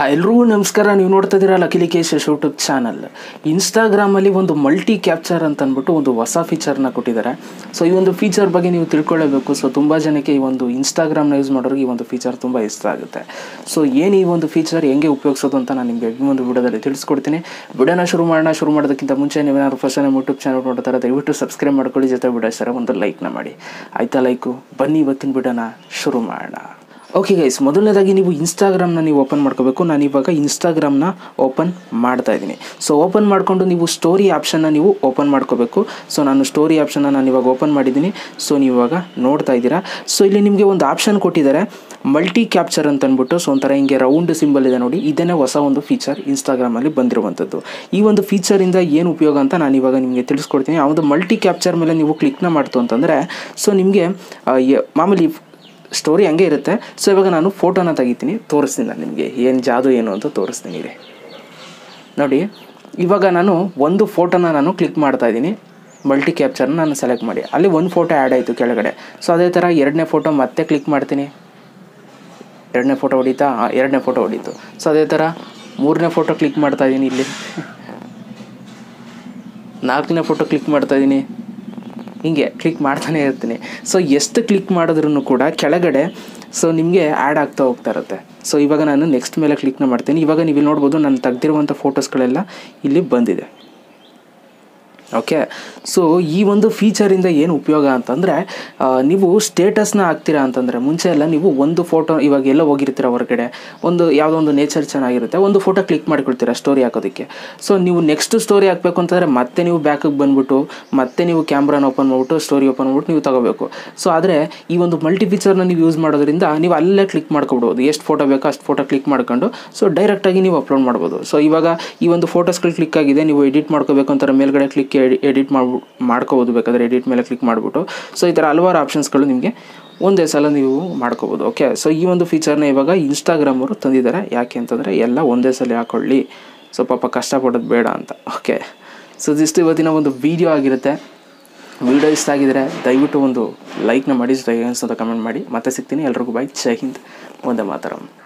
ಎಲ್ರಿಗೂ ನಮಸ್ಕಾರ ನೀವು ನೋಡ್ತಾ ಇದ್ದೀರಾ ಲಕಿಲಿ ಕೇಶಸ್ ಯೂಟ್ಯೂಬ್ ಚಾನಲ್ ಇನ್ಸ್ಟಾಗ್ರಾಮಲ್ಲಿ ಒಂದು ಮಲ್ಟಿ ಕ್ಯಾಪ್ಚರ್ ಅಂತ ಅಂದ್ಬಿಟ್ಟು ಒಂದು ಹೊಸ ಫೀಚರ್ನ ಕೊಟ್ಟಿದ್ದಾರೆ ಸೊ ಈ ಒಂದು ಫೀಚರ್ ಬಗ್ಗೆ ನೀವು ತಿಳ್ಕೊಳ್ಳೇಬೇಕು ಸೊ ತುಂಬ ಜನಕ್ಕೆ ಈ ಒಂದು ಇನ್ಸ್ಟಾಗ್ರಾಮ್ನ ಯೂಸ್ ಮಾಡೋರಿಗೆ ಈ ಒಂದು ಫೀಚರ್ ತುಂಬ ಇಷ್ಟ ಆಗುತ್ತೆ ಸೊ ಏನು ಈ ಒಂದು ಫೀಚರ್ ಹೆಂಗೆ ಉಪಯೋಗಿಸೋದು ಅಂತ ನಾನು ನಿಮಗೆ ಈ ಒಂದು ವಿಡಿಯೋದಲ್ಲಿ ತಿಳಿಸ್ಕೊಡ್ತೀನಿ ವಿಡಿಯೋನ ಶುರು ಮಾಡೋಣ ಶುರು ಮಾಡೋದಕ್ಕಿಂತ ಮುಂಚೆ ನೀವೇನಾದ್ರು ಫಸ್ಟ್ ನಮ್ಮ ಯೂಟ್ಯೂಬ್ ಚಾನಲ್ ನೋಡ್ತಾರೆ ದಯವಿಟ್ಟು ಸಬ್ಸ್ಕ್ರೈಬ್ ಮಾಡ್ಕೊಳ್ಳಿ ಜೊತೆ ವಿಡಿಯೋ ಸರ ಒಂದು ಲೈಕ್ನ ಮಾಡಿ ಆಯ್ತಾ ಲೈಕು ಬನ್ನಿ ಇವತ್ತಿನ ವಿಡಿಯೋನ ಶುರು ಮಾಡೋಣ ಓಕೆ ಗೈಸ್ ಮೊದಲನೇದಾಗಿ ನೀವು ಇನ್ಸ್ಟಾಗ್ರಾಮ್ನ ನೀವು ಓಪನ್ ಮಾಡ್ಕೋಬೇಕು ನಾನು ಇವಾಗ ಇನ್ಸ್ಟಾಗ್ರಾಮ್ನ ಓಪನ್ ಮಾಡ್ತಾ ಇದ್ದೀನಿ ಸೊ ಓಪನ್ ಮಾಡಿಕೊಂಡು ನೀವು ಸ್ಟೋರಿ ಆಪ್ಷನ್ನ ನೀವು ಓಪನ್ ಮಾಡ್ಕೋಬೇಕು ಸೊ ನಾನು ಸ್ಟೋರಿ ಆಪ್ಷನ್ನ ನಾನು ಇವಾಗ ಓಪನ್ ಮಾಡಿದ್ದೀನಿ ಸೊ ನೀವು ಇವಾಗ ನೋಡ್ತಾ ಇದ್ದೀರಾ ಸೊ ಇಲ್ಲಿ ನಿಮಗೆ ಒಂದು ಆಪ್ಷನ್ ಕೊಟ್ಟಿದ್ದಾರೆ ಮಲ್ಟಿ ಕ್ಯಾಪ್ಚರ್ ಅಂತ ಅಂದ್ಬಿಟ್ಟು ಸೊ ಒಂಥರ ಹಿಂಗೆ ರೌಂಡ್ ಸಿಂಬಲ್ ಇದೆ ನೋಡಿ ಇದನ್ನೇ ಹೊಸ ಒಂದು ಫೀಚರ್ ಇನ್ಸ್ಟಾಗ್ರಾಮಲ್ಲಿ ಬಂದಿರುವಂಥದ್ದು ಈ ಒಂದು ಫೀಚರಿಂದ ಏನು ಉಪಯೋಗ ಅಂತ ನಾನು ಇವಾಗ ನಿಮಗೆ ತಿಳಿಸ್ಕೊಡ್ತೀನಿ ಆ ಒಂದು ಮಲ್ಟಿ ಕ್ಯಾಪ್ಚರ್ ಮೇಲೆ ನೀವು ಕ್ಲಿಕ್ನ ಮಾಡ್ತು ಅಂತಂದರೆ ಸೊ ನಿಮಗೆ ಆ, ಯ- ಮಾಮೂಲಿ ಸ್ಟೋರಿ ಹಂಗೆ ಇರುತ್ತೆ ಸೊ ಇವಾಗ ನಾನು ಫೋಟೋನ ತೆಗಿತೀನಿ ತೋರಿಸ್ತೀನಿ ನಾನು ನಿಮಗೆ ಏನು ಜಾದು ಏನು ಅಂತ ತೋರಿಸ್ತೀನಿ ರೀ ನೋಡಿ ಇವಾಗ ನಾನು ಒಂದು ಫೋಟೋನ ನಾನು ಕ್ಲಿಕ್ ಮಾಡ್ತಾ ಇದ್ದೀನಿ ಮಲ್ಟಿ ಕ್ಯಾಪ್ಚರ್ನ ನಾನು ಸೆಲೆಕ್ಟ್ ಮಾಡಿ ಅಲ್ಲಿ ಒಂದು ಫೋಟೋ ಆ್ಯಡ್ ಆಯಿತು ಕೆಳಗಡೆ ಸೊ ಅದೇ ಥರ ಎರಡನೇ ಫೋಟೋ ಮತ್ತೆ ಕ್ಲಿಕ್ ಮಾಡ್ತೀನಿ ಎರಡನೇ ಫೋಟೋ ಹೊಡಿತಾ ಹಾಂ ಎರಡನೇ ಫೋಟೋ ಹೊಡೀತು ಸೊ ಅದೇ ಥರ ಮೂರನೇ ಫೋಟೋ ಕ್ಲಿಕ್ ಮಾಡ್ತಾ ಇದ್ದೀನಿ ಇಲ್ಲಿ ನಾಲ್ಕನೇ ಫೋಟೋ ಕ್ಲಿಕ್ ಮಾಡ್ತಾ ಇದ್ದೀನಿ ಹಿಂಗೆ ಕ್ಲಿಕ್ ಮಾಡ್ತಾನೆ ಇರ್ತೀನಿ ಸೊ ಎಷ್ಟು ಕ್ಲಿಕ್ ಮಾಡಿದ್ರೂ ಕೂಡ ಕೆಳಗಡೆ ಸೊ ನಿಮಗೆ ಆ್ಯಡ್ ಆಗ್ತಾ ಹೋಗ್ತಾ ಇರುತ್ತೆ ಸೊ ಇವಾಗ ನಾನು ನೆಕ್ಸ್ಟ್ ಮೇಲೆ ಕ್ಲಿಕ್ನ ಮಾಡ್ತೀನಿ ಇವಾಗ ನೀವು ಇಲ್ಲಿ ನೋಡ್ಬೋದು ನಾನು ತೆಗ್ದಿರುವಂಥ ಫೋಟೋಸ್ಗಳೆಲ್ಲ ಇಲ್ಲಿ ಬಂದಿದೆ ಓಕೆ ಸೊ ಈ ಒಂದು ಫೀಚರಿಂದ ಏನು ಉಪಯೋಗ ಅಂತಂದರೆ ನೀವು ಸ್ಟೇಟಸ್ನ ಹಾಕ್ತೀರಾ ಅಂತಂದರೆ ಮುಂಚೆ ಎಲ್ಲ ನೀವು ಒಂದು ಫೋಟೋ ಇವಾಗ ಎಲ್ಲ ಹೋಗಿರ್ತೀರ ಹೊರಗಡೆ ಒಂದು ಯಾವುದೋ ಒಂದು ನೇಚರ್ ಚೆನ್ನಾಗಿರುತ್ತೆ ಒಂದು ಫೋಟೋ ಕ್ಲಿಕ್ ಮಾಡಿಕೊಳ್ತೀರಾ ಸ್ಟೋರಿ ಹಾಕೋದಕ್ಕೆ ಸೊ ನೀವು ನೆಕ್ಸ್ಟ್ ಸ್ಟೋರಿ ಹಾಕಬೇಕು ಅಂತಂದರೆ ಮತ್ತೆ ನೀವು ಬ್ಯಾಕಿಗೆ ಬಂದುಬಿಟ್ಟು ಮತ್ತೆ ನೀವು ಕ್ಯಾಮ್ರಾನ ಓಪನ್ ಮಾಡಿಬಿಟ್ಟು ಸ್ಟೋರಿ ಓಪನ್ ಮಾಡ್ಬಿಟ್ಟು ನೀವು ತಗೋಬೇಕು ಸೊ ಆದರೆ ಈ ಒಂದು ಮಲ್ಟಿ ಫೀಚರ್ನ ನೀವು ಯೂಸ್ ಮಾಡೋದ್ರಿಂದ ನೀವು ಅಲ್ಲೇ ಕ್ಲಿಕ್ ಮಾಡ್ಕೊಬಿಡ್ಬೋದು ಎಷ್ಟು ಫೋಟೋ ಬೇಕೋ ಅಷ್ಟು ಫೋಟೋ ಕ್ಲಿಕ್ ಮಾಡ್ಕೊಂಡು ಸೊ ಡೈರೆಕ್ಟಾಗಿ ನೀವು ಅಪ್ಲೋಡ್ ಮಾಡ್ಬೋದು ಸೊ ಇವಾಗ ಈ ಒಂದು ಫೋಟೋಸ್ಗಳು ಕ್ಲಿಕ್ ಆಗಿದೆ ನೀವು ಎಡಿಟ್ ಮಾಡ್ಕೋಬೇಕು ಅಂತಾರೆ ಮೇಲ್ಗಡೆ ಕ್ಲಿಕ್ ಎಡಿಟ್ ಮಾಡ್ಬಿ ಮಾಡ್ಕೋಬೋದು ಬೇಕಾದರೆ ಎಡಿಟ್ ಮೇಲೆ ಕ್ಲಿಕ್ ಮಾಡಿಬಿಟ್ಟು ಸೊ ಈ ಥರ ಹಲವಾರು ಆಪ್ಷನ್ಸ್ಗಳು ನಿಮಗೆ ಒಂದೇ ಸಲ ನೀವು ಮಾಡ್ಕೋಬೋದು ಓಕೆ ಸೊ ಈ ಒಂದು ಫೀಚರ್ನ ಇವಾಗ ಇನ್ಸ್ಟಾಗ್ರಾಮ್ ಅವರು ತಂದಿದ್ದಾರೆ ಯಾಕೆ ಅಂತಂದರೆ ಎಲ್ಲ ಒಂದೇ ಸಲ ಹಾಕೊಳ್ಳಿ ಸೊ ಪಾಪ ಕಷ್ಟಪಡೋದು ಬೇಡ ಅಂತ ಓಕೆ ಸೊ ಇದಿಷ್ಟು ಇವತ್ತಿನ ಒಂದು ವೀಡಿಯೋ ಆಗಿರುತ್ತೆ ವಿಡಿಯೋ ಇಷ್ಟ ಆಗಿದರೆ ದಯವಿಟ್ಟು ಒಂದು ಲೈಕ್ನ ಮಾಡಿ ಜೊತೆಗೆ ಅನ್ಸೋದು ಕಮೆಂಟ್ ಮಾಡಿ ಮತ್ತೆ ಸಿಗ್ತೀನಿ ಎಲ್ರಿಗೂ ಬಾಯ್ ಜೈ ಹಿಂದ್ ಒಂದೇ ಮಾತರಂ